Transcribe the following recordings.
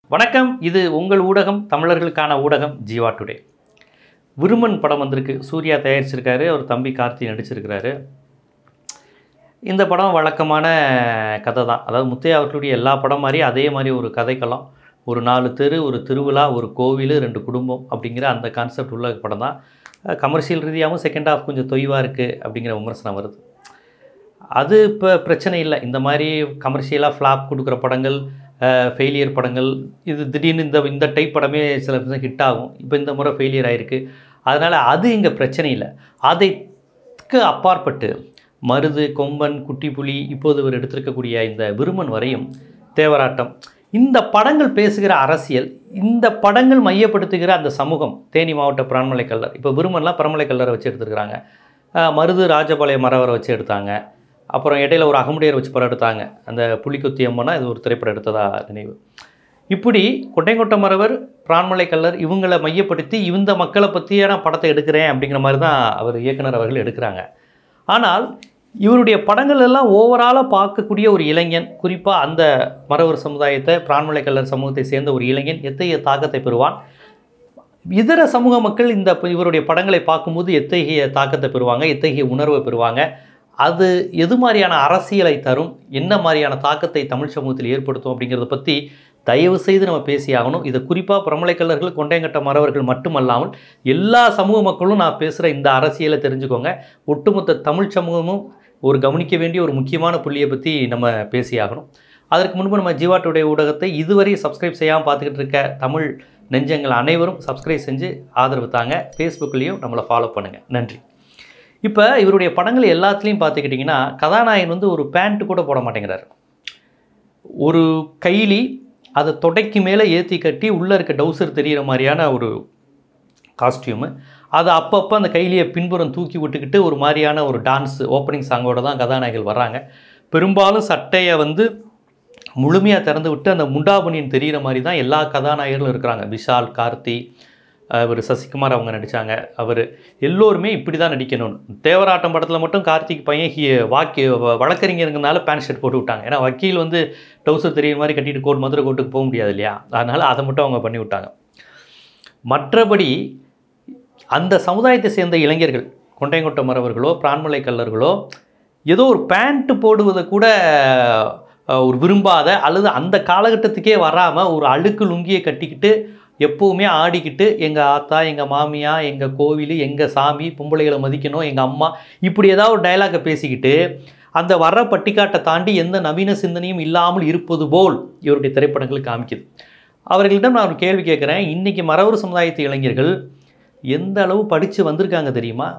வணக்கம் இது உங்கள் ஊடகம் தமிழர்களுக்கான ஊடகம் ஜீவா டுடே விருமன் படம் வந்திருக்கு சூர்யா தயாரிச்சிருக்காரு அவர் தம்பி கார்த்தி நடிச்சிருக்கிறாரு இந்த படம் வழக்கமான கதை தான் அதாவது முத்தையா அவர்களுடைய எல்லா படம் மாதிரி அதே மாதிரி ஒரு கதைக்களம் ஒரு நாலு தெரு ஒரு திருவிழா ஒரு கோவில் ரெண்டு குடும்பம் அப்படிங்கிற அந்த கான்செப்ட் உள்ள படம் தான் கமர்ஷியல் ரீதியாகவும் செகண்ட் ஹாஃப் கொஞ்சம் தொய்வாக இருக்குது அப்படிங்கிற விமர்சனம் வருது அது இப்போ பிரச்சனை இல்லை இந்த மாதிரி கமர்ஷியலாக ஃப்ளாப் கொடுக்குற படங்கள் ஃபெயிலியர் படங்கள் இது திடீர்னு இந்த இந்த டைப் படமே சில படம் ஹிட் ஆகும் இப்போ இந்த முறை ஃபெயிலியர் ஆகிருக்கு அதனால் அது இங்கே பிரச்சனை இல்லை அதைக்கு அப்பாற்பட்டு மருது கொம்பன் குட்டி புலி இப்போது இவர் எடுத்திருக்கக்கூடிய இந்த விருமன் வரையும் தேவராட்டம் இந்த படங்கள் பேசுகிற அரசியல் இந்த படங்கள் மையப்படுத்துகிற அந்த சமூகம் தேனி மாவட்ட பிரான்மலை கல்லர் இப்போ விருமன்லாம் பிரான்மலை கல்லரை வச்சு எடுத்திருக்கிறாங்க அஹ் மருது ராஜபாளையம் மரவரை வச்சு எடுத்தாங்க அப்புறம் இடையில ஒரு அகமுடையர் வச்சு படம் எடுத்தாங்க அந்த புலிக்குத்தி அம்மனா இது ஒரு திரைப்படம் எடுத்ததா நினைவு இப்படி கொட்டைங்கொட்ட மரவர் பிரான்மலை கல்லர் இவங்களை மையப்படுத்தி இந்த மக்களை பற்றியான படத்தை எடுக்கிறேன் அப்படிங்கிற மாதிரி தான் அவர் இயக்குனர் அவர்கள் எடுக்கிறாங்க ஆனால் இவருடைய படங்கள் எல்லாம் ஓவராலாக பார்க்கக்கூடிய ஒரு இளைஞன் குறிப்பாக அந்த மரவர் சமுதாயத்தை பிரான்மலை கல்லர் சமூகத்தை சேர்ந்த ஒரு இளைஞன் எத்தகைய தாக்கத்தை பெறுவான் இதர சமூக மக்கள் இந்த இவருடைய படங்களை பார்க்கும்போது எத்தகைய தாக்கத்தை பெறுவாங்க எத்தகைய உணர்வை பெறுவாங்க அது எது மாதிரியான அரசியலை தரும் என்ன மாதிரியான தாக்கத்தை தமிழ் சமூகத்தில் ஏற்படுத்தும் அப்படிங்கிறத பற்றி தயவு செய்து நம்ம பேசியாகணும் இதை குறிப்பாக பிரமலைக்கல்லர்கள் கொண்டையங்கட்ட மறவர்கள் மட்டுமல்லாமல் எல்லா சமூக மக்களும் நான் பேசுகிற இந்த அரசியலை தெரிஞ்சுக்கோங்க ஒட்டுமொத்த தமிழ் சமூகமும் ஒரு கவனிக்க வேண்டிய ஒரு முக்கியமான புள்ளியை பற்றி நம்ம பேசியாகணும் அதற்கு முன்பு நம்ம ஜீவா டுடே ஊடகத்தை இதுவரை சப்ஸ்கிரைப் செய்யாமல் பார்த்துக்கிட்டு இருக்க தமிழ் நெஞ்சங்கள் அனைவரும் சப்ஸ்கிரைப் செஞ்சு ஆதரவு தாங்க ஃபேஸ்புக்லேயும் நம்மளை ஃபாலோ பண்ணுங்கள் நன்றி இப்போ இவருடைய படங்கள் எல்லாத்துலேயும் பார்த்துக்கிட்டிங்கன்னா கதாநாயகன் வந்து ஒரு பேண்ட் கூட போட மாட்டேங்கிறார் ஒரு கைலி அதை தொடைக்கு மேலே ஏற்றி கட்டி உள்ளே இருக்க டவுசர் தெரிகிற மாதிரியான ஒரு காஸ்டியூமு அதை அப்பப்போ அந்த கைலியை பின்புறம் தூக்கி விட்டுக்கிட்டு ஒரு மாதிரியான ஒரு டான்ஸ் ஓப்பனிங் சாங்கோட தான் கதாநாயகிகள் வர்றாங்க பெரும்பாலும் சட்டையை வந்து முழுமையாக திறந்து விட்டு அந்த முண்டாபனியன் தெரிகிற மாதிரி தான் எல்லா கதாநாயகர்களும் இருக்கிறாங்க விஷால் கார்த்தி அவர் சசிகுமார் அவங்க நடித்தாங்க அவர் எல்லோருமே இப்படி தான் நடிக்கணும்னு தேவராட்டம் படத்தில் மட்டும் கார்த்திக் பையன் ஹி வாக்கி வழக்கறிஞருங்கனால பேண்ட் ஷர்ட் போட்டு விட்டாங்க ஏன்னா வக்கீல் வந்து டவுசர் தெரியுற மாதிரி கட்டிட்டு கோட் மதுரை கோட்டுக்கு போக முடியாது இல்லையா அதனால் அதை மட்டும் அவங்க பண்ணி விட்டாங்க மற்றபடி அந்த சமுதாயத்தை சேர்ந்த இளைஞர்கள் கொண்டையங்கொட்ட மறவர்களோ பிரான்மலை கல்லர்களோ ஏதோ ஒரு பேண்ட்டு போடுவதை கூட அஹ், ஒரு விரும்பாத அல்லது அந்த காலகட்டத்துக்கே வராமல் ஒரு அழுக்கு லுங்கியை கட்டிக்கிட்டு எப்போவுமே ஆடிக்கிட்டு எங்கள் ஆத்தா எங்கள் மாமியா எங்கள் கோவில் எங்கள் சாமி பொம்பளைகளை மதிக்கணும் எங்கள் அம்மா இப்படி ஏதாவது ஒரு டயலாக்கை பேசிக்கிட்டு அந்த வர்ற பட்டிக்காட்டை தாண்டி எந்த நவீன சிந்தனையும் இல்லாமல் இருப்பது போல் இவருடைய திரைப்படங்கள் காமிக்குது அவர்களிடம் நான் ஒரு கேள்வி கேட்குறேன் இன்றைக்கி மறவர் சமுதாயத்து இளைஞர்கள் எந்த அளவு படித்து வந்திருக்காங்க தெரியுமா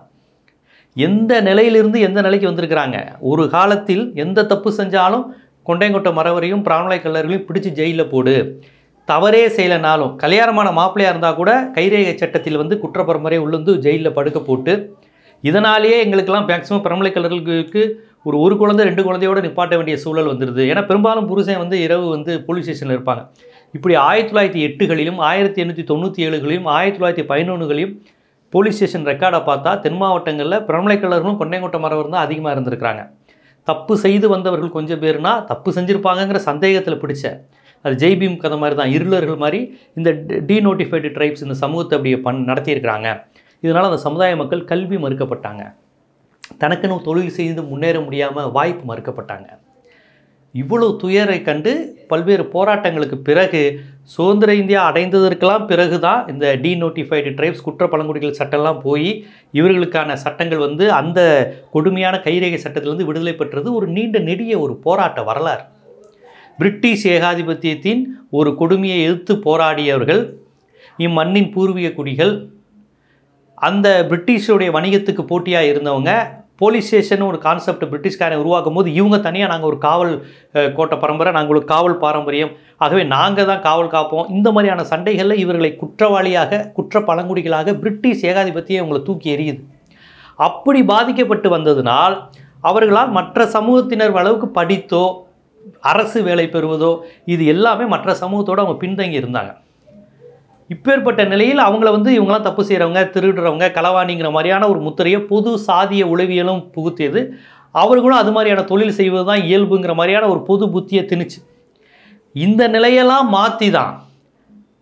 எந்த நிலையிலிருந்து எந்த நிலைக்கு வந்திருக்கிறாங்க ஒரு காலத்தில் எந்த தப்பு செஞ்சாலும் கொண்டையங்கொட்ட மறவரையும் பிராமலை கல்லர்களையும் பிடிச்சி ஜெயிலில் போடு தவறே செய்யலைனாலும் கல்யாணமான மாப்பிள்ளையாக இருந்தால் கூட கைரேகை சட்டத்தில் வந்து குற்றப்பரம்பரை உள்ளுந்து ஜெயிலில் படுக்க போட்டு இதனாலேயே எங்களுக்கெல்லாம் மேக்ஸிமம் பிரமலை கல்லர்களுக்கு ஒரு ஒரு குழந்தை ரெண்டு குழந்தையோட நிப்பாட்ட வேண்டிய சூழல் வந்துடுது ஏன்னா பெரும்பாலும் புருஷன் வந்து இரவு வந்து போலீஸ் ஸ்டேஷனில் இருப்பாங்க இப்படி ஆயிரத்தி தொள்ளாயிரத்தி எட்டுகளிலும் ஆயிரத்தி எண்ணூற்றி தொண்ணூற்றி ஏழுகளிலும் ஆயிரத்தி தொள்ளாயிரத்தி பதினொன்றுகளையும் போலீஸ் ஸ்டேஷன் ரெக்கார்டை பார்த்தா தென் மாவட்டங்களில் பிரமலை கல்லர்களும் கொண்டைங்கொட்ட மரவர் தான் அதிகமாக இருந்திருக்கிறாங்க தப்பு செய்து வந்தவர்கள் கொஞ்சம் பேர்னா தப்பு செஞ்சுருப்பாங்கங்கிற சந்தேகத்தில் பிடிச்ச அது ஜெய்பீம் கதை மாதிரி தான் இருளர்கள் மாதிரி இந்த டீநோட்டிஃபைடு ட்ரைப்ஸ் இந்த சமூகத்தை அப்படி பண் நடத்தியிருக்கிறாங்க இதனால் அந்த சமுதாய மக்கள் கல்வி மறுக்கப்பட்டாங்க தனக்குன்னு தொழில் செய்து முன்னேற முடியாமல் வாய்ப்பு மறுக்கப்பட்டாங்க இவ்வளவு துயரை கண்டு பல்வேறு போராட்டங்களுக்கு பிறகு சுதந்திர இந்தியா அடைந்ததற்கெல்லாம் பிறகு தான் இந்த டீநோட்டிஃபைடு ட்ரைப்ஸ் குற்ற பழங்குடிகள் சட்டம்லாம் போய் இவர்களுக்கான சட்டங்கள் வந்து அந்த கொடுமையான கைரேகை சட்டத்திலிருந்து விடுதலை பெற்றது ஒரு நீண்ட நெடிய ஒரு போராட்ட வரலாறு பிரிட்டிஷ் ஏகாதிபத்தியத்தின் ஒரு கொடுமையை எதிர்த்து போராடியவர்கள் இம்மண்ணின் பூர்வீக குடிகள் அந்த பிரிட்டிஷுடைய வணிகத்துக்கு போட்டியாக இருந்தவங்க போலீஸ் ஸ்டேஷன் ஒரு கான்செப்ட் பிரிட்டிஷ்காரன் உருவாக்கும் போது இவங்க தனியாக நாங்கள் ஒரு காவல் அஹ், கோட்டை பரம்பரை நாங்கள் ஒரு காவல் பாரம்பரியம் ஆகவே நாங்கள் தான் காவல் காப்போம் இந்த மாதிரியான சண்டைகளில் இவர்களை குற்றவாளியாக குற்ற பழங்குடிகளாக பிரிட்டிஷ் ஏகாதிபத்தியம் இவங்களை தூக்கி எறியுது அப்படி பாதிக்கப்பட்டு வந்ததினால் அவர்களால் மற்ற சமூகத்தினர் அளவுக்கு படித்தோ அரசு வேலை பெறுவதோ இது எல்லாமே மற்ற சமூகத்தோடு அவங்க பின்தங்கி இருந்தாங்க இப்பேற்பட்ட நிலையில் அவங்கள வந்து இவங்களாம் தப்பு செய்கிறவங்க திருடுறவங்க களவாணிங்கிற மாதிரியான ஒரு முத்திரையை பொது சாதிய உளவியலும் புகுத்தியது அவர்களும் அது மாதிரியான தொழில் செய்வது தான் இயல்புங்கிற மாதிரியான ஒரு பொது புத்தியை திணிச்சு இந்த நிலையெல்லாம் மாற்றி தான்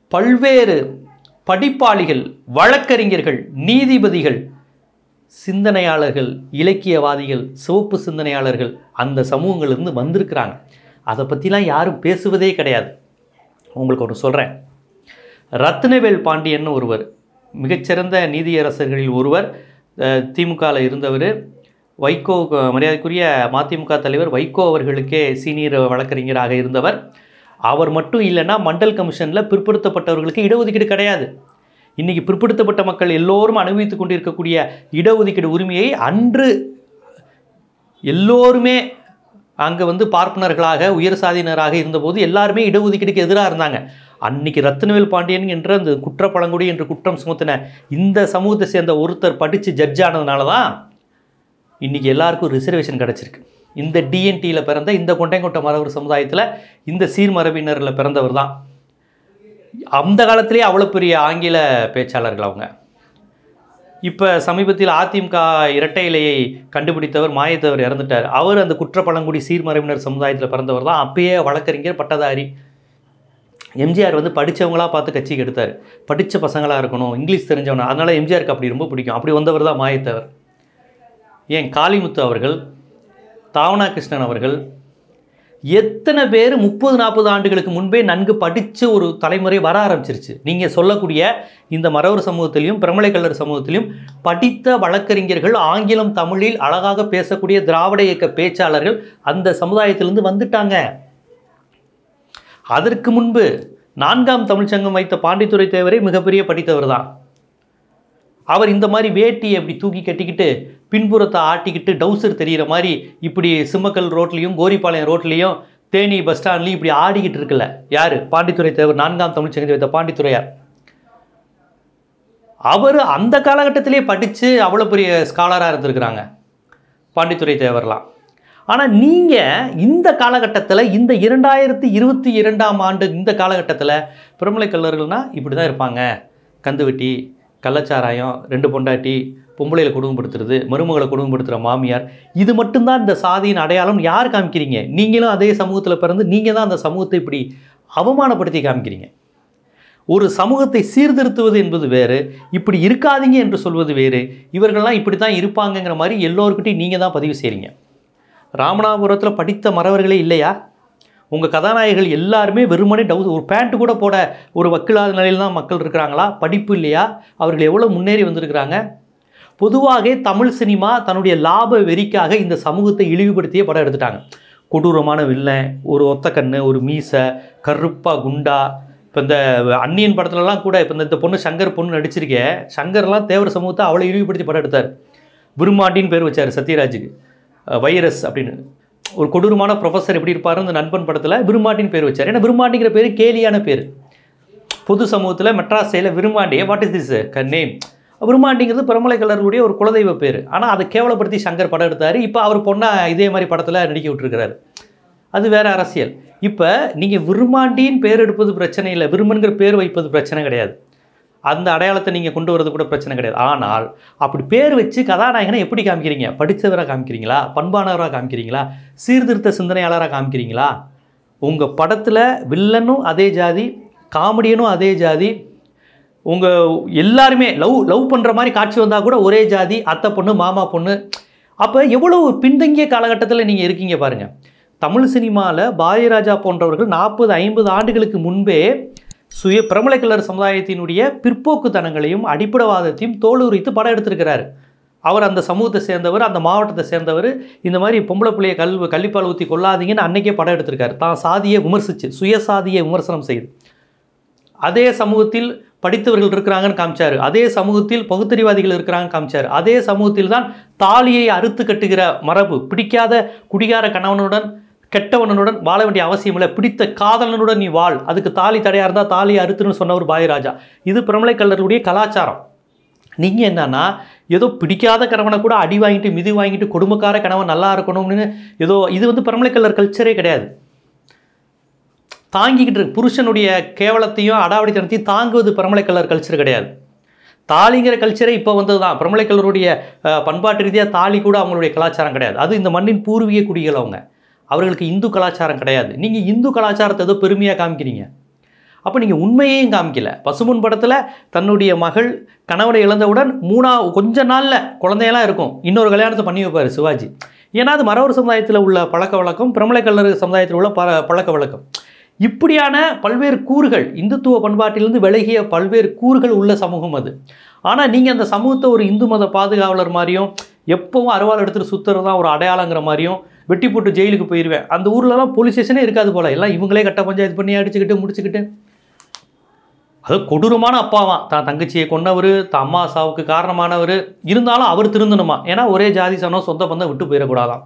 பல்வேறு படிப்பாளிகள் வழக்கறிஞர்கள் நீதிபதிகள் சிந்தனையாளர்கள் இலக்கியவாதிகள் சிவப்பு சிந்தனையாளர்கள் அந்த சமூகங்கள்லேருந்து வந்திருக்கிறாங்க அதை பற்றிலாம் யாரும் பேசுவதே கிடையாது உங்களுக்கு ஒன்று சொல்கிறேன் ரத்னவேல் பாண்டியன் ஒருவர் மிகச்சிறந்த நீதியரசர்களில் ஒருவர் திமுகவில் இருந்தவர் வைகோ மரியாதைக்குரிய மதிமுக தலைவர் வைகோ அவர்களுக்கே சீனியர் வழக்கறிஞராக இருந்தவர் அவர் மட்டும் இல்லைன்னா மண்டல் கமிஷனில் பிற்படுத்தப்பட்டவர்களுக்கு இடஒதுக்கீடு கிடையாது இன்றைக்கி பிற்படுத்தப்பட்ட மக்கள் எல்லோரும் அனுபவித்து கொண்டிருக்கக்கூடிய இடஒதுக்கீடு உரிமையை அன்று எல்லோருமே அங்கே வந்து பார்ப்பனர்களாக உயர் சாதியினராக இருந்தபோது எல்லாருமே இடஒதுக்கீடுக்கு எதிராக இருந்தாங்க அன்னைக்கு ரத்னவேல் பாண்டியன் என்ற அந்த குற்றப்பழங்குடி என்று குற்றம் சுமத்தின இந்த சமூகத்தை சேர்ந்த ஒருத்தர் படித்து ஜட்ஜ் ஆனதுனால தான் இன்றைக்கி எல்லாருக்கும் ரிசர்வேஷன் கிடச்சிருக்கு இந்த டிஎன்டியில் பிறந்த இந்த கொண்டைங்கொட்டை மரவர் சமுதாயத்தில் இந்த சீர்மரபினரில் பிறந்தவர் தான் அந்த காலத்திலே அவ்வளோ பெரிய ஆங்கில பேச்சாளர்கள் அவங்க இப்போ சமீபத்தில் அதிமுக இரட்டை இலையை கண்டுபிடித்தவர் மாயத்தவர் இறந்துட்டார் அவர் அந்த குற்றப்பழங்குடி சீர்மரபினர் சமுதாயத்தில் பிறந்தவர் தான் அப்பயே வழக்கறிஞர் பட்டதாரி எம்ஜிஆர் வந்து படித்தவங்களாக பார்த்து கட்சிக்கு எடுத்தார் படித்த பசங்களாக இருக்கணும் இங்கிலீஷ் தெரிஞ்சவனா அதனால் எம்ஜிஆருக்கு அப்படி ரொம்ப பிடிக்கும் அப்படி வந்தவர் தான் மாயத்தவர் ஏன் காளிமுத்து அவர்கள் தாவனா கிருஷ்ணன் அவர்கள் எத்தனை பேர் முப்பது நாற்பது ஆண்டுகளுக்கு முன்பே நன்கு படித்த ஒரு தலைமுறை வர ஆரம்பிச்சிருச்சு நீங்கள் சொல்லக்கூடிய இந்த மறவர் சமூகத்திலையும் பிரமலை கல்லர் சமூகத்திலையும் படித்த வழக்கறிஞர்கள் ஆங்கிலம் தமிழில் அழகாக பேசக்கூடிய திராவிட இயக்க பேச்சாளர்கள் அந்த சமுதாயத்திலிருந்து வந்துட்டாங்க அதற்கு முன்பு நான்காம் தமிழ்ச்சங்கம் வைத்த பாண்டித்துறை தேவரே மிகப்பெரிய படித்தவர் தான் அவர் இந்த மாதிரி வேட்டியை அப்படி தூக்கி கட்டிக்கிட்டு பின்புறத்தை ஆட்டிக்கிட்டு டவுசர் தெரிகிற மாதிரி இப்படி சிம்மக்கல் ரோட்லேயும் கோரிப்பாளையம் ரோட்லேயும் தேனி பஸ் ஸ்டாண்ட்லேயும் இப்படி ஆடிக்கிட்டு இருக்குல்ல யார் பாண்டித்துறை தேவர் நான்காம் தமிழ்ச்சங்கத்தை வைத்த பாண்டித்துறையார் அவர் அந்த காலகட்டத்திலே படித்து அவ்வளோ பெரிய ஸ்காலராக இருந்திருக்கிறாங்க பாண்டித்துறை தேவர்லாம் ஆனால் நீங்கள் இந்த காலகட்டத்தில் இந்த இரண்டாயிரத்தி இருபத்தி இரண்டாம் ஆண்டு இந்த காலகட்டத்தில் பிரமலை கல்லர்கள்னால் இப்படி தான் இருப்பாங்க கந்துவட்டி கள்ளச்சாராயம் ரெண்டு பொண்டாட்டி பொம்பளையில் குடும்பப்படுத்துறது மருமகளை குடும்பப்படுத்துகிற மாமியார் இது மட்டும்தான் இந்த சாதியின் அடையாளம் யார் காமிக்கிறீங்க நீங்களும் அதே சமூகத்தில் பிறந்து நீங்கள் தான் அந்த சமூகத்தை இப்படி அவமானப்படுத்தி காமிக்கிறீங்க ஒரு சமூகத்தை சீர்திருத்துவது என்பது வேறு இப்படி இருக்காதீங்க என்று சொல்வது வேறு இவர்கள்லாம் இப்படி தான் இருப்பாங்கங்கிற மாதிரி எல்லோருக்கிட்டையும் நீங்கள் தான் பதிவு செய்கிறீங்க ராமநாதபுரத்தில் படித்த மறவர்களே இல்லையா உங்கள் கதாநாயகர்கள் எல்லாருமே வெறுமனே டவுஸ் ஒரு பேண்ட்டு கூட போட ஒரு வக்கில்லாத நிலையில் தான் மக்கள் இருக்கிறாங்களா படிப்பு இல்லையா அவர்கள் எவ்வளோ முன்னேறி வந்திருக்கிறாங்க பொதுவாக தமிழ் சினிமா தன்னுடைய லாப வெறிக்காக இந்த சமூகத்தை இழிவுபடுத்தியே படம் எடுத்துட்டாங்க கொடூரமான வில்லன் ஒரு ஒத்த கண்ணு ஒரு மீசை கருப்பா குண்டா இப்போ இந்த அன்னியன் படத்துலலாம் கூட இப்போ இந்த பொண்ணு சங்கர் பொண்ணு நடிச்சிருக்கே சங்கர்லாம் தேவர சமூகத்தை அவ்வளோ இழிவுபடுத்தி படம் எடுத்தார் விருமாண்டின்னு பேர் வச்சார் சத்யராஜுக்கு வைரஸ் அப்படின்னு ஒரு கொடூரமான ப்ரொஃபஸர் எப்படி இருப்பார் இந்த நண்பன் படத்தில் விரும்மாண்டின்னு பேர் வச்சார் ஏன்னா விரும்மாண்டிங்கிற பேர் கேலியான பேர் பொது சமூகத்தில் மெட்ராஸ் சைடில் Virumandi what is this name விரும்மாண்டிங்கிறது பிரமலை கலருடைய ஒரு குலதெய்வ பேர் ஆனால் அதை கேவலப்படுத்தி சங்கர் படம் எடுத்தார் இப்போ அவர் பொண்ணை இதே மாதிரி படத்தில் நடிக்க விட்டுருக்கிறாரு அது வேறு அரசியல் இப்போ நீங்கள் விரும்மாண்டின்னு பேர் எடுப்பது பிரச்சனை இல்லை விரும்பன்கிற பேர் வைப்பது பிரச்சனை கிடையாது அந்த அடையாளத்தை நீங்கள் கொண்டு வரது கூட பிரச்சனை கிடையாது ஆனால் அப்படி பேர் வச்சு கதாநாயகனை எப்படி காமிக்கிறீங்க படித்தவராக காமிக்கிறீங்களா பண்பானவராக காமிக்கிறீங்களா சீர்திருத்த சிந்தனையாளராக காமிக்கிறீங்களா உங்கள் படத்தில் வில்லனும் அதே ஜாதி காமெடியனும் அதே ஜாதி உங்கள் எல்லாருமே லவ் லவ் பண்ணுற மாதிரி காட்சி வந்தால் கூட ஒரே ஜாதி அத்தை பொண்ணு மாமா பொண்ணு அப்போ எவ்வளோ பின்தங்கிய காலகட்டத்தில் நீங்கள் இருக்கீங்க பாருங்கள் தமிழ் சினிமாவில் பாரதிராஜா போன்றவர்கள் நாற்பது ஐம்பது ஆண்டுகளுக்கு முன்பே சுய பிரமலை கலர் சமுதாயத்தினுடைய பிற்போக்குத்தனங்களையும் அடிப்படைவாதத்தையும் தோலுரித்து படம் எடுத்திருக்கிறார் அவர் அந்த சமூகத்தை சேர்ந்தவர் அந்த மாவட்டத்தை சேர்ந்தவர் இந்த மாதிரி பொம்பளை பிள்ளைய கல் கள்ளிப்பால் ஊற்றி கொள்ளாதீங்கன்னு அன்னைக்கே படம் எடுத்திருக்காரு தான் சாதியை விமர்சித்து சுயசாதியை விமர்சனம் செய்து அதே சமூகத்தில் படித்தவர்கள் இருக்கிறாங்கன்னு காமிச்சார் அதே சமூகத்தில் பகுத்தறிவாதிகள் இருக்கிறாங்கன்னு காமிச்சார் அதே சமூகத்தில் தான் தாலியை அறுத்து கட்டுகிற மரபு பிடிக்காத குடிகார கணவனுடன் கெட்டவனுடன் வாழ வேண்டிய அவசியம் இல்லை பிடித்த காதலனுடன் நீ வாழ் அதுக்கு தாலி தடையாக இருந்தால் தாலியை அறுத்துன்னு சொன்னவர் பாயராஜா இது பிரமலை கல்லருடைய கலாச்சாரம் நீங்கள் என்னன்னா ஏதோ பிடிக்காத கணவனை கூட அடி வாங்கிட்டு மிதி வாங்கிட்டு குடும்பக்கார கணவன் நல்லா இருக்கணும்னு ஏதோ இது வந்து பிரமலை கல்லர் கல்ச்சரே கிடையாது தாங்கிக்கிட்டு இருக்கு புருஷனுடைய கேவலத்தையும் அடாவடித்தனத்தையும் தாங்குவது பிரமலை கல்லர் கல்ச்சர் கிடையாது தாலிங்கிற கல்ச்சரே இப்போ வந்தது தான் பிரமலை கல்லருடைய அஹ், பண்பாட்டு ரீதியாக தாலி கூட அவங்களுடைய கலாச்சாரம் கிடையாது அது இந்த மண்ணின் பூர்வீக குடிகள் அவங்க அவர்களுக்கு இந்து கலாச்சாரம் கிடையாது நீங்கள் இந்து கலாச்சாரத்தை ஏதோ பெருமையாக காமிக்கிறீங்க அப்போ நீங்கள் உண்மையையும் காமிக்கல பசுமுன் படத்தில் தன்னுடைய மகள் கணவனை இழந்தவுடன் மூணா கொஞ்ச நாளில் குழந்தையெல்லாம் இருக்கும் இன்னொரு கல்யாணத்தை பண்ணி வைப்பார் சிவாஜி ஏன்னா அது மறவர் சமுதாயத்தில் உள்ள பழக்க வழக்கம் பிரமலை கல்லர் சமுதாயத்தில் உள்ள ப பழக்க வழக்கம் இப்படியான பல்வேறு கூறுகள் இந்துத்துவ பண்பாட்டிலிருந்து விலகிய பல்வேறு கூறுகள் உள்ள சமூகம் அது ஆனால் நீங்கள் அந்த சமூகத்தை ஒரு இந்து மத பாதுகாவலர் மாதிரியும் எப்பவும் அருவாள் எடுத்துகிட்டு சுற்றுறது தான் ஒரு அடையாளங்கிற மாதிரியும் வெட்டி போட்டு ஜெயிலுக்கு போயிடுவேன் அந்த ஊர்லலாம் போலீஸ் ஸ்டேஷனே இருக்காது போல எல்லாம் இவங்களே கட்ட பஞ்சாயத்து பண்ணி அடிச்சுக்கிட்டு முடிச்சுக்கிட்டு அது கொடூரமான அப்பாவான் தான் தங்கச்சியை கொன்னவர் தான் அம்மா சாவுக்கு காரணமானவர் இருந்தாலும் அவர் திருந்தணுமா ஏன்னா ஒரே ஜாதி சனம் சொந்த பந்தம் விட்டு போயிடக்கூடாதாம்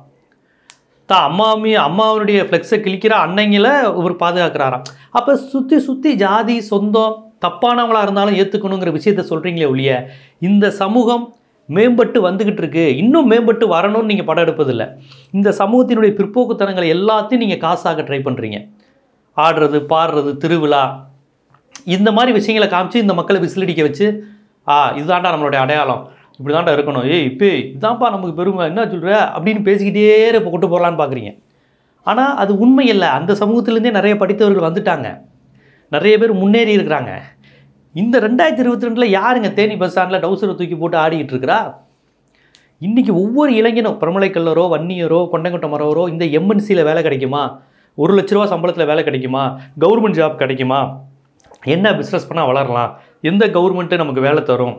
தான் அம்மாமி அம்மாவனுடைய ஃப்ளெக்ஸை கிழிக்கிற அன்னைங்களை இவர் பாதுகாக்கிறாராம் அப்போ சுற்றி சுற்றி ஜாதி சொந்தம் தப்பானவங்களாக இருந்தாலும் ஏற்றுக்கணுங்கிற விஷயத்த சொல்கிறீங்களே ஒழிய இந்த சமூகம் மேம்பட்டு வந்துக்கிட்டு இருக்கு இன்னும் மேம்பட்டு வரணும்னு நீங்கள் படம் எடுப்பதில்லை இந்த சமூகத்தினுடைய பிற்போக்குத்தனங்களை எல்லாத்தையும் நீங்கள் காசாக்க ட்ரை பண்ணுறீங்க ஆடுறது பாடுறது திருவிழா இந்த மாதிரி விஷயங்களை காமிச்சு இந்த மக்களை விசிலடிக்க வச்சு ஆ இதுதான்டா நம்மளுடைய அடையாளம் இப்படி தான்டா இருக்கணும் ஏய் இப்போ இதான்ப்பா நமக்கு பெருமை என்ன சொல்கிற அப்படின்னு பேசிக்கிட்டே இப்போ கொண்டு போகலான்னு பார்க்குறீங்க ஆனால் அது உண்மை இல்லை அந்த சமூகத்திலேருந்தே நிறைய படித்தவர்கள் வந்துட்டாங்க நிறைய பேர் முன்னேறி இருக்கிறாங்க இந்த ரெண்டாயிரத்தி இருபத்தி ரெண்டில் யாருங்க தேனி பஸ் ஸ்டாண்டில் டவுசரை தூக்கி போட்டு ஆடிக்கிட்டு இருக்கிறா இன்றைக்கி ஒவ்வொரு இளைஞனும் பிரமலைக்கல்லரோ வன்னியரோ கொண்டங்குட்ட மரவரோ இந்த எம்என்சியில் வேலை கிடைக்குமா ஒரு லட்ச ரூபா சம்பளத்தில் வேலை கிடைக்குமா கவர்மெண்ட் ஜாப் கிடைக்குமா என்ன பிஸ்னஸ் பண்ணால் வளரலாம் எந்த கவர்மெண்ட்டு நமக்கு வேலை தரும்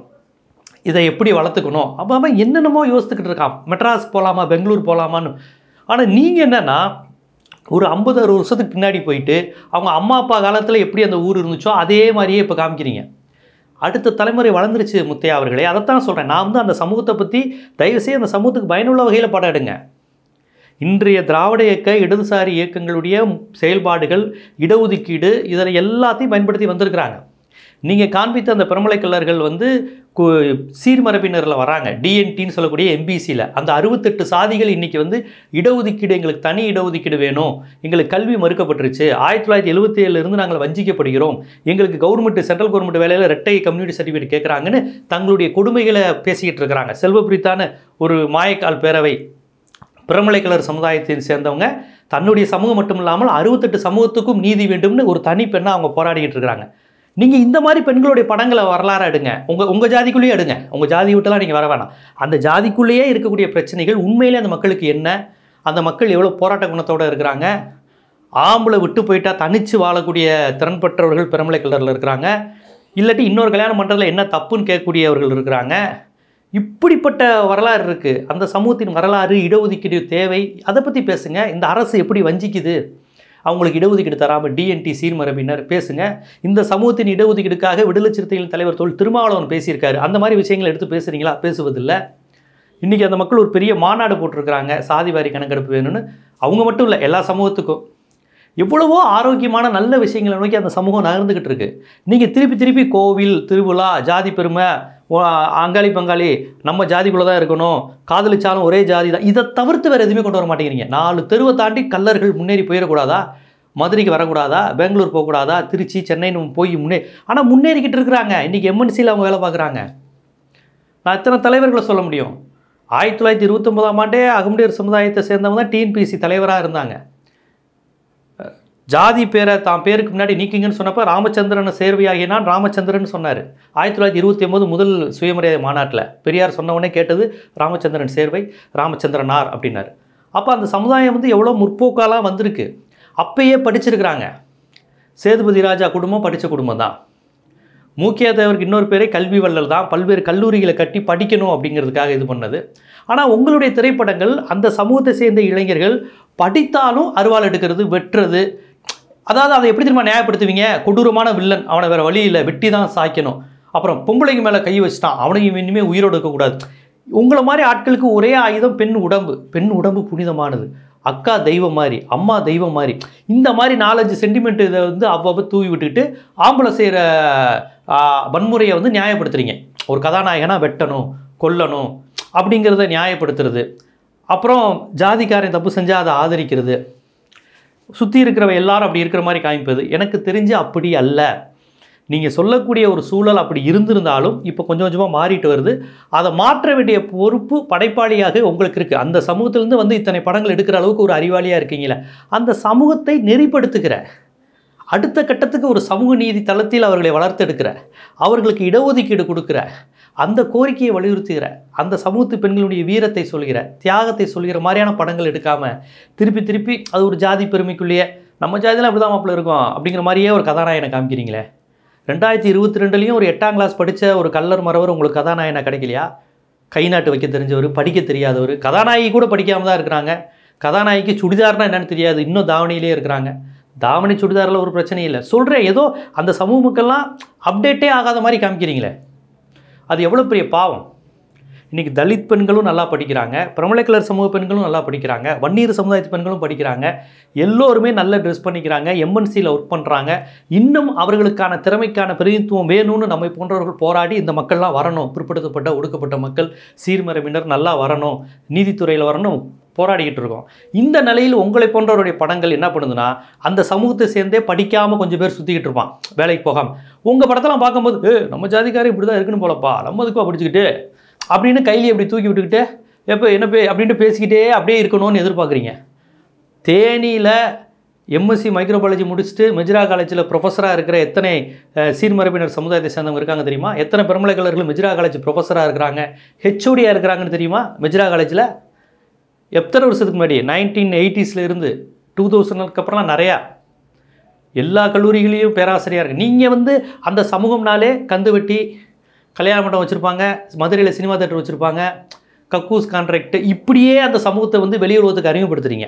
இதை எப்படி வளர்த்துக்கணும் அப்போ அவன் என்னென்னமோ யோசித்துக்கிட்டு இருக்கான் மெட்ராஸ் போகலாமா பெங்களூர் போகலாமான்னு ஆனால் நீங்கள் என்னென்னா ஒரு ஐம்பது அறுபது வருஷத்துக்கு பின்னாடி போயிட்டு அவங்க அம்மா அப்பா காலத்தில் எப்படி அந்த ஊர் இருந்துச்சோ அதே மாதிரியே இப்போ காமிக்கிறீங்க அடுத்த தலைமுறை வளர்ந்துருச்சு முத்தையா அவர்களே அதைத்தான் சொல்கிறேன் நான் வந்து அந்த சமூகத்தை பற்றி தயவுசெய்து அந்த சமூகத்துக்கு பயனுள்ள வகையில் படம் எடுங்க இன்றைய திராவிட இயக்க இடதுசாரி இயக்கங்களுடைய செயல்பாடுகள் இடஒதுக்கீடு இதில் எல்லாத்தையும் பயன்படுத்தி வந்திருக்கிறாங்க நீங்கள் காண்பித்த அந்த பிரமலை கல்லர்கள் வந்து கு சீர்மரபினரில் வராங்க டிஎன்டின்னு சொல்லக்கூடிய எம்பிசியில் அந்த அறுபத்தெட்டு சாதிகள் இன்றைக்கி வந்து இடஒதுக்கீடு எங்களுக்கு தனி இடஒதுக்கீடு வேணும் எங்களுக்கு கல்வி மறுக்கப்பட்டுருச்சு ஆயிரத்தி தொள்ளாயிரத்தி எழுபத்தி ஏழுலேருந்து நாங்கள் வஞ்சிக்கப்படுகிறோம் எங்களுக்கு கவர்மெண்ட் சென்ட்ரல் கவர்மெண்ட் வேலையில் ரெட்டை கம்யூனிட்டி சர்டிஃபிகேட் கேட்குறாங்கன்னு தங்களுடைய கொடுமைகளை பேசிக்கிட்டு இருக்கிறாங்க செல்வப்பிரித்தான ஒரு மாயக்கால் பேரவை பிரமலை கலர் சமுதாயத்தை சேர்ந்தவங்க தன்னுடைய சமூகம் மட்டும் இல்லாமல் அறுபத்தெட்டு சமூகத்துக்கும் நீதி வேண்டும்னு ஒரு தனி பெண்ணாக அவங்க போராடிக்கிட்டு இருக்கிறாங்க நீங்கள் இந்த மாதிரி பெண்களுடைய படங்களை வரலாறு எடுங்க உங்கள் உங்கள் ஜாதிக்குள்ளேயே எடுங்க உங்கள் ஜாதி விட்டுலாம் நீங்கள் வர வேணாம் அந்த ஜாதிக்குள்ளேயே இருக்கக்கூடிய பிரச்சனைகள் உண்மையிலே அந்த மக்களுக்கு என்ன அந்த மக்கள் எவ்வளோ போராட்ட குணத்தோடு இருக்கிறாங்க ஆம்பளை விட்டு போயிட்டா தனித்து வாழக்கூடிய திறன் பெற்றவர்கள் பிரமலை கலரில் இருக்கிறாங்க இல்லாட்டி இன்னொரு கல்யாணம் பண்ணுறதுல என்ன தப்புன்னு கேட்கக்கூடியவர்கள் இருக்கிறாங்க இப்படிப்பட்ட வரலாறு இருக்குது அந்த சமூகத்தின் வரலாறு இடஒதுக்கீடு தேவை அதை பற்றி பேசுங்க இந்த அரசு எப்படி வஞ்சிக்குது அவங்களுக்கு இடஒதுக்கீடு தராமல் டிஎன்டி சீர்மரபினர் பேசுங்க இந்த சமூகத்தின் இடஒதுக்கீடுக்காக விடுதலை சிறுத்தைகள் தலைவர் தோல் திருமாவளவன் பேசியிருக்காரு அந்த மாதிரி விஷயங்களை எடுத்து பேசுகிறீங்களா பேசுவதில்லை இன்றைக்கி அந்த மக்கள் ஒரு பெரிய மாநாடு போட்டிருக்கிறாங்க சாதி வாரி கணக்கெடுப்பு வேணும்னு அவங்க மட்டும் இல்லை எல்லா சமூகத்துக்கும் எவ்வளவோ ஆரோக்கியமான நல்ல விஷயங்களை நோக்கி அந்த சமூகம் நகர்ந்துக்கிட்டு இருக்கு நீங்கள் திருப்பி திருப்பி கோவில் திருவிழா ஜாதி பெருமை ஓ, அங்காளி பங்காளி நம்ம ஜாதிக்குள்ளே தான் இருக்கணும் காதலிச்சாலும் ஒரே ஜாதி தான் இதை தவிர்த்து வேறு எதுவுமே கொண்டு வர மாட்டேங்கிறீங்க நாலு தெருவை தாண்டி கல்லர்கள் முன்னேறி போயிடக்கூடாதா மதுரைக்கு வரக்கூடாதா பெங்களூர் போகக்கூடாதா திருச்சி சென்னைன்னு போய் முன்னே ஆனால் முன்னேறிக்கிட்டு இருக்கிறாங்க இன்றைக்கி எம்என்சியில் அவங்க வேலை பார்க்குறாங்க நான் எத்தனை தலைவர்களை சொல்ல முடியும் ஆயிரத்தி தொள்ளாயிரத்தி இருபத்தொம்போதாம் ஆண்டே அகமுடையர் சமுதாயத்தை சேர்ந்தவங்க தான் டிஎன்பிசி தலைவராக இருந்தாங்க ஜாதி பேரை தான் பேருக்கு முன்னாடி நீக்கிங்கன்னு சொன்னப்போ ராமச்சந்திரனை சேர்வையாகினான் ராமச்சந்திரன் சொன்னார் ஆயிரத்தி தொள்ளாயிரத்தி இருபத்தி ஒம்பது முதல் சுயமரியாதை மாநாட்டில் பெரியார் சொன்ன உடனே கேட்டது ராமச்சந்திரன் சேர்வை ராமச்சந்திரனார் அப்படின்னாரு அப்போ அந்த சமுதாயம் வந்து எவ்வளோ முற்போக்காலாம் வந்திருக்கு அப்பயே படிச்சிருக்கிறாங்க சேதுபதி ராஜா குடும்பம் படித்த குடும்பம் தான் மூக்கியா தேவருக்கு இன்னொரு பேரே கல்வி வள்ளல் தான் பல்வேறு கல்லூரிகளை கட்டி படிக்கணும் அப்படிங்கிறதுக்காக இது பண்ணது ஆனால் உங்களுடைய திரைப்படங்கள் அந்த சமூகத்தை சேர்ந்த இளைஞர்கள் படித்தாலும் அருவாள் எடுக்கிறது வெட்டுறது அதாவது அதை எப்படி திரும்ப நியாயப்படுத்துவீங்க கொடூரமான வில்லன் அவனை வேறு வழி இல்லை வெட்டி தான் சாய்க்கணும் அப்புறம் பொம்பளைங்க மேலே கை வச்சுட்டான் அவனையும் இனிமேல் உயிரோடு இருக்கக்கூடாது உங்களை மாதிரி ஆட்களுக்கு ஒரே ஆயுதம் பெண் உடம்பு பெண் உடம்பு புனிதமானது அக்கா தெய்வம் மாதிரி அம்மா தெய்வம் மாதிரி இந்த மாதிரி நாலஞ்சு சென்டிமெண்ட் இதை வந்து அவ்வப்போ தூவி விட்டுக்கிட்டு ஆம்பளை செய்கிற வன்முறையை வந்து நியாயப்படுத்துறீங்க ஒரு கதாநாயகனா வெட்டணும் கொல்லணும் அப்படிங்கிறத நியாயப்படுத்துறது அப்புறம் ஜாதிக்காரன் தப்பு செஞ்சால் அதை ஆதரிக்கிறது சுற்றி இருக்கிறவ எல்லாரும் அப்படி இருக்கிற மாதிரி காமிப்பது எனக்கு தெரிஞ்சு அப்படி அல்ல நீங்கள் சொல்லக்கூடிய ஒரு சூழல் அப்படி இருந்திருந்தாலும் இப்போ கொஞ்சம் கொஞ்சமாக மாறிட்டு வருது அதை மாற்ற வேண்டிய பொறுப்பு படைப்பாளியாக உங்களுக்கு இருக்குது அந்த சமூகத்திலேருந்து வந்து இத்தனை படங்கள் எடுக்கிற அளவுக்கு ஒரு அறிவாளியாக இருக்கீங்களே அந்த சமூகத்தை நெறிப்படுத்துகிற அடுத்த கட்டத்துக்கு ஒரு சமூக நீதி தளத்தில் அவர்களை வளர்த்தெடுக்கிற அவர்களுக்கு இடஒதுக்கீடு கொடுக்குற அந்த கோரிக்கையை வலியுறுத்துகிற அந்த சமூகத்து பெண்களுடைய வீரத்தை சொல்கிற தியாகத்தை சொல்கிற மாதிரியான படங்கள் எடுக்காமல் திருப்பி திருப்பி அது ஒரு ஜாதி பெருமைக்குள்ளேயே நம்ம ஜாதியில் அப்படி தான் மாப்பிள்ள இருக்கும் அப்படிங்கிற மாதிரியே ஒரு கதாநாயகனை காமிக்கிறீங்களே ரெண்டாயிரத்தி இருபத்தி ரெண்டுலேயும் ஒரு எட்டாம் கிளாஸ் படித்த ஒரு கல்லர் மறவர் உங்களுக்கு கதாநாயகனை கிடைக்கலையா கை நாட்டு வைக்க தெரிஞ்சவர் படிக்க தெரியாதவர் கதாநாயகி கூட படிக்காம தான் இருக்கிறாங்க கதாநாயகிக்கு சுடிதார்னா என்னன்னு தெரியாது இன்னும் தாவணியிலே இருக்கிறாங்க தாவணி சுடிதாரில் ஒரு பிரச்சனையும் இல்லை சொல்கிறேன் ஏதோ அந்த சமூக மக்கள்லாம் அப்டேட்டே ஆகாத மாதிரி காமிக்கிறீங்களே அது எவ்வளோ பெரிய பாவம் இன்றைக்கி தலித் பெண்களும் நல்லா படிக்கிறாங்க பிரமலை கலர் சமூக பெண்களும் நல்லா படிக்கிறாங்க வன்னீர் சமுதாயத்து பெண்களும் படிக்கிறாங்க எல்லோருமே நல்ல ட்ரெஸ் பண்ணிக்கிறாங்க எம்என்சியில் ஒர்க் பண்ணுறாங்க இன்னும் அவர்களுக்கான திறமைக்கான பிரதிநிதித்துவம் வேணும்னு நம்மை போன்றவர்கள் போராடி இந்த மக்கள்லாம் வரணும் பிற்படுத்தப்பட்ட ஒடுக்கப்பட்ட மக்கள் சீர்மரபினர் நல்லா வரணும் நீதித்துறையில் வரணும் போராடிக்கிட்டு இருக்கோம் இந்த நிலையில் உங்களை போன்றவருடைய படங்கள் என்ன பண்ணுதுன்னா அந்த சமூகத்தை சேர்ந்தே படிக்காமல் கொஞ்சம் பேர் சுற்றிக்கிட்டு இருப்பான் வேலைக்கு போகாமல் உங்கள் படத்தெல்லாம் பார்க்கும்போது ஏ நம்ம ஜாதிக்காரர் இப்படி தான் இருக்குன்னு போலப்பா நம்ம அதுக்குவா படிச்சுக்கிட்டு அப்படின்னு கையில இப்படி தூக்கி விட்டுக்கிட்டு எப்போ என்ன பே அப்படின்ட்டு பேசிக்கிட்டே அப்படியே இருக்கணும்னு எதிர்பார்க்குறீங்க தேனியில் எம்எஸ்சி மைக்ரோபாலஜி முடிச்சுட்டு மெஜிரா காலேஜில் ப்ரொஃபஸராக இருக்கிற எத்தனை அஹ், சீர்மரபினர் சமுதாயத்தை சேர்ந்தவங்க இருக்காங்க தெரியுமா எத்தனை பெருமலை கலர்கள் மெஜிரா காலேஜ் ப்ரொஃபஸராக இருக்கிறாங்க ஹெச்ஓடியாக இருக்கிறாங்கன்னு தெரியுமா மெஜிரா காலேஜில் எத்தனை வருஷத்துக்கு முன்னாடி நைன்டீன் எயிட்டிஸில் இருந்து டூ தௌசண்ட்க்கு அப்புறம்லாம் நிறையா எல்லா கல்லூரிகளையும் பேராசிரியராக இருக்கு நீங்கள் வந்து அந்த சமூகம்னாலே கந்து வெட்டி கல்யாண மண்டபம் வச்சுருப்பாங்க மதுரையில் சினிமா தேட்டர் வச்சுருப்பாங்க கக்கூஸ் கான்ட்ராக்ட் இப்படியே அந்த சமூகத்தை வந்து வெளியுறவுக்கு அறிமுகப்படுத்துறீங்க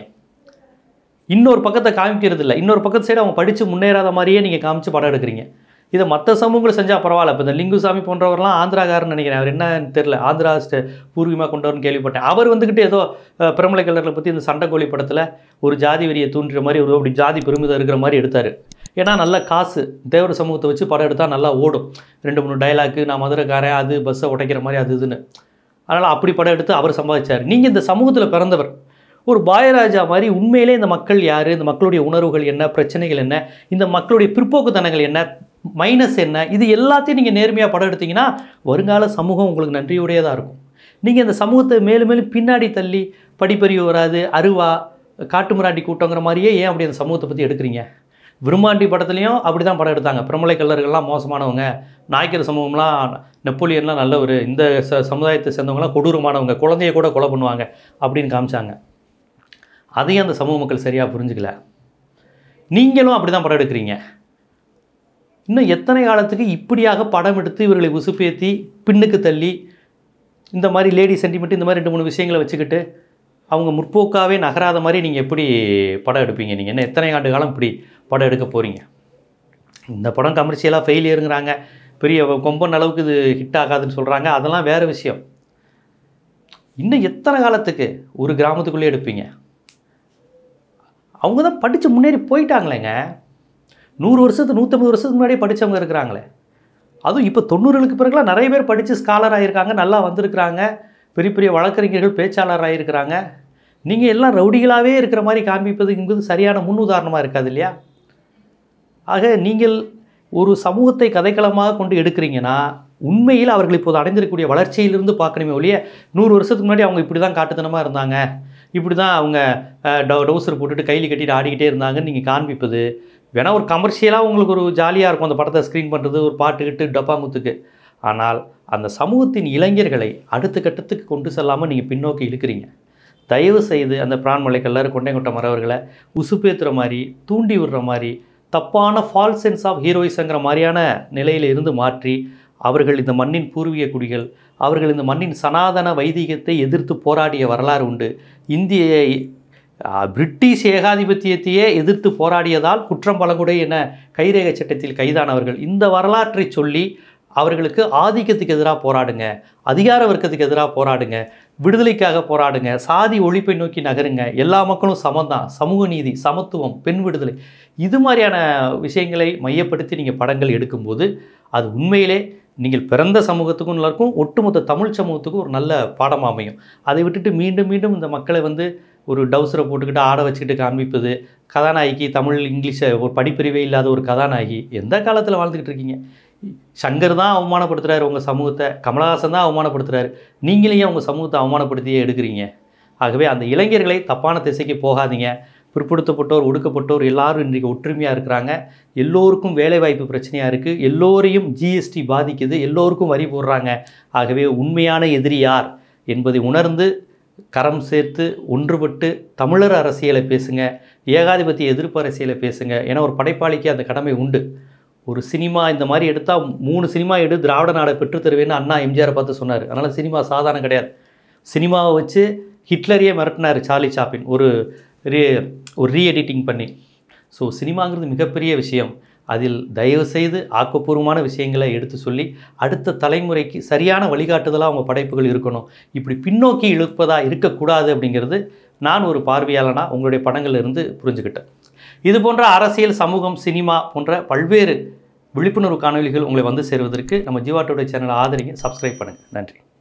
இன்னொரு பக்கத்தை காமிக்கிறது இல்லை இன்னொரு பக்கத்து சைடு அவங்க படித்து முன்னேறாத மாதிரியே நீங்கள் காமிச்சு படம் எடுக்கிறீங்க இதை மற்ற சமூகங்கள் செஞ்சால் பரவாயில்ல இப்போ இந்த லிங்குசாமி போன்றவர்லாம் ஆந்திராக்காரன்னு நினைக்கிறேன் அவர் என்னன்னு தெரில ஆந்திரா ஸ்டே பூர்வீகமாக கொண்டவர்னு கேள்விப்பட்டேன் அவர் வந்துக்கிட்டு ஏதோ அஹ், பிரமலை கலரில் பற்றி இந்த சண்டைக்கோழி படத்தில் ஒரு ஜாதி வெறியை தூண்டுற மாதிரி ஒரு அப்படி ஜாதி பெருமிதம் இருக்கிற மாதிரி எடுத்தார் ஏன்னா நல்ல காசு தேவர் சமூகத்தை வச்சு படம் எடுத்தால் நல்லா ஓடும் ரெண்டு மூணு டைலாக்கு நான் மதுரைக்காரன் அது பஸ்ஸை உடைக்கிற மாதிரி அது இதுன்னு அதனால் அப்படி படம் எடுத்து அவர் சம்பாதிச்சார் நீங்கள் இந்த சமூகத்தில் பிறந்தவர் ஒரு பாயராஜா மாதிரி உண்மையிலே இந்த மக்கள் யார் இந்த மக்களுடைய உணர்வுகள் என்ன பிரச்சனைகள் என்ன இந்த மக்களுடைய பிற்போக்குத்தனங்கள் என்ன மைனஸ் என்ன இது எல்லாத்தையும் நீங்கள் நேர்மையாக படம் எடுத்தீங்கன்னா வருங்கால சமூகம் உங்களுக்கு நன்றியுடையதாக இருக்கும் நீங்கள் இந்த சமூகத்தை மேலும் மேலும் பின்னாடி தள்ளி படிப்பறிவு வராது அருவா காட்டுமிராண்டி கூட்டங்கிற மாதிரியே ஏன் அப்படி அந்த சமூகத்தை பற்றி எடுக்கிறீங்க விரும்மாண்டி படத்துலையும் அப்படி தான் படம் எடுத்தாங்க பிரமலை கல்லர்கள்லாம் மோசமானவங்க நாய்க்கர் சமூகம்லாம் நெப்போலியன்லாம் நல்லவர் இந்த ச சமுதாயத்தை சேர்ந்தவங்களாம் கொடூரமானவங்க குழந்தைய கூட கொலை பண்ணுவாங்க அப்படின்னு காமிச்சாங்க அதையும் அந்த சமூக மக்கள் சரியாக புரிஞ்சுக்கல நீங்களும் அப்படி தான் படம் எடுக்கிறீங்க இன்னும் எத்தனை காலத்துக்கு இப்படியாக படம் எடுத்து இவர்களை உசுப்பேத்தி பின்னுக்கு தள்ளி இந்த மாதிரி லேடி சென்டிமெண்ட் இந்த மாதிரி ரெண்டு மூணு விஷயங்களை வச்சுக்கிட்டு அவங்க முற்போக்காவே நகராத மாதிரி நீங்கள் எப்படி படம் எடுப்பீங்க நீங்கள் என்ன எத்தனை ஆண்டு காலம் இப்படி படம் எடுக்க போகிறீங்க இந்த படம் கமர்ஷியலாக ஃபெயிலியருங்கிறாங்க பெரிய கொம்பன் அளவுக்கு இது ஹிட் ஆகாதுன்னு சொல்கிறாங்க அதெல்லாம் வேறு விஷயம் இன்னும் எத்தனை காலத்துக்கு ஒரு கிராமத்துக்குள்ளே எடுப்பீங்க அவங்க தான் படித்து முன்னேறி போயிட்டாங்களேங்க நூறு வருஷத்துக்கு நூற்றம்பது வருஷத்துக்கு முன்னாடியே படித்தவங்க இருக்கிறாங்களே அதுவும் இப்போ தொண்ணூறுகளுக்கு பிறகுலாம் நிறைய பேர் படித்து ஸ்காலர் ஆகியிருக்காங்க நல்லா வந்திருக்கிறாங்க பெரிய பெரிய வழக்கறிஞர்கள் பேச்சாளர் ஆகியிருக்கிறாங்க நீங்கள் எல்லாம் ரவுடிகளாகவே இருக்கிற மாதிரி காண்பிப்பது என்பது சரியான முன் உதாரணமாக இருக்காது இல்லையா ஆக நீங்கள் ஒரு சமூகத்தை கதைக்களமாக கொண்டு எடுக்கிறீங்கன்னா உண்மையில் அவர்கள் இப்போது அடைந்திருக்கக்கூடிய வளர்ச்சியிலிருந்து பார்க்கணுமே ஒழிய நூறு வருஷத்துக்கு முன்னாடி அவங்க இப்படி தான் காட்டுத்தனமாக இருந்தாங்க இப்படி தான் அவங்க டவுசர் போட்டுட்டு கையில் கட்டிட்டு ஆடிக்கிட்டே இருந்தாங்கன்னு நீங்கள் காண்பிப்பது வேணா ஒரு கமர்ஷியலாக உங்களுக்கு ஒரு ஜாலியாக இருக்கும் அந்த படத்தை ஸ்க்ரீன் பண்ணுறது ஒரு பாட்டுக்கிட்டு டப்பாங்குத்துக்கு ஆனால் அந்த சமூகத்தின் இளைஞர்களை அடுத்த கட்டத்துக்கு கொண்டு செல்லாமல் நீங்கள் பின்னோக்கி இழுக்கிறீங்க தயவு செய்து அந்த பிரான்மலை கல்லர் கொண்டைங்குட்ட மறவர்களை உசுப்பேத்துற மாதிரி தூண்டி விடுற மாதிரி தப்பான ஃபால் சென்ஸ் ஆஃப் ஹீரோயிஸங்கிற மாதிரியான நிலையில இருந்து மாற்றி அவர்கள் இந்த மண்ணின் பூர்வீக குடிகள் அவர்கள் இந்த மண்ணின் சனாதன வைதிகத்தை எதிர்த்து போராடிய வரலாறு உண்டு இந்திய அஹ், பிரிட்டிஷ் ஏகாதிபத்தியத்தையே எதிர்த்து போராடியதால் குற்றம் பலகுடை என கைரேக சட்டத்தில் கைதானவர்கள் இந்த வரலாற்றை சொல்லி அவர்களுக்கு ஆதிக்கத்துக்கு எதிராக போராடுங்க அதிகார வர்க்கத்துக்கு எதிராக போராடுங்க விடுதலைக்காக போராடுங்க சாதி ஒழிப்பை நோக்கி நகருங்க எல்லா மக்களும் சமந்தான் சமூக நீதி சமத்துவம் பெண் விடுதலை இது மாதிரியான விஷயங்களை மையப்படுத்தி நீங்கள் படங்கள் எடுக்கும்போது அது உண்மையிலே நீங்கள் பிறந்த சமூகத்துக்கும் நல்லா இருக்கும் ஒட்டுமொத்த தமிழ் சமூகத்துக்கும் ஒரு நல்ல பாடமாக அமையும் அதை விட்டுட்டு மீண்டும் மீண்டும் இந்த மக்களை வந்து ஒரு டவுசரை போட்டுக்கிட்டு ஆட வச்சுக்கிட்டு காண்பிப்பது கதாநாயகி தமிழ் இங்கிலீஷை ஒரு படிப்பறிவே இல்லாத ஒரு கதாநாயகி எந்த காலத்தில் வாழ்ந்துக்கிட்டு இருக்கீங்க சங்கர் தான் அவமானப்படுத்துகிறாரு உங்கள் சமூகத்தை கமலஹாசன் தான் அவமானப்படுத்துகிறாரு நீங்களே ஏன் உங்கள் சமூகத்தை அவமானப்படுத்தியே எடுக்கிறீங்க ஆகவே அந்த இளைஞர்களை தப்பான திசைக்கு போகாதீங்க பிற்படுத்தப்பட்டோர் ஒடுக்கப்பட்டோர் எல்லாரும் இன்றைக்கு ஒற்றுமையாக இருக்கிறாங்க எல்லோருக்கும் வேலைவாய்ப்பு பிரச்சனையாக இருக்குது எல்லோரையும் ஜிஎஸ்டி பாதிக்குது எல்லோருக்கும் வரி போடுறாங்க ஆகவே உண்மையான எதிரி யார் என்பதை உணர்ந்து கரம் சேர்த்து ஒன்றுபட்டு தமிழர் அரசியலை பேசுங்க ஏகாதிபத்திய எதிர்ப்பு அரசியலை பேசுங்க ஏன்னா ஒரு படைப்பாளிக்கு அந்த கடமை உண்டு ஒரு சினிமா இந்த மாதிரி எடுத்தால் மூணு சினிமா எடு திராவிட நாடை பெற்றுத் தருவேன்னு அண்ணா எம்ஜிஆரை பார்த்து சொன்னார் அதனால் சினிமா சாதாரணம் கிடையாது சினிமாவை வச்சு ஹிட்லரையே மிரட்டினார் சார்லி சாப்பின் ஒரு ரீ ஒரு ரீ எடிட்டிங் பண்ணி ஸோ சினிமாங்கிறது மிகப்பெரிய விஷயம் அதில் தயவு செய்து ஆக்கப்பூர்வமான விஷயங்களை எடுத்து சொல்லி அடுத்த தலைமுறைக்கு சரியான வழிகாட்டுதலாக அவங்க படைப்புகள் இருக்கணும் இப்படி பின்னோக்கி இழுப்பதா இருக்கக்கூடாது அப்படிங்கிறது நான் ஒரு பார்வையாளனாக உங்களுடைய படங்கள்ல இருந்து புரிஞ்சுக்கிட்டேன் இது போன்ற அரசியல் சமூகம் சினிமா போன்ற பல்வேறு விழிப்புணர்வு காணொளிகள் உங்களை வந்து சேருவதற்கு நம்ம ஜீவா டுடே சேனலை ஆதரிங்க சப்ஸ்கிரைப் பண்ணுங்கள் நன்றி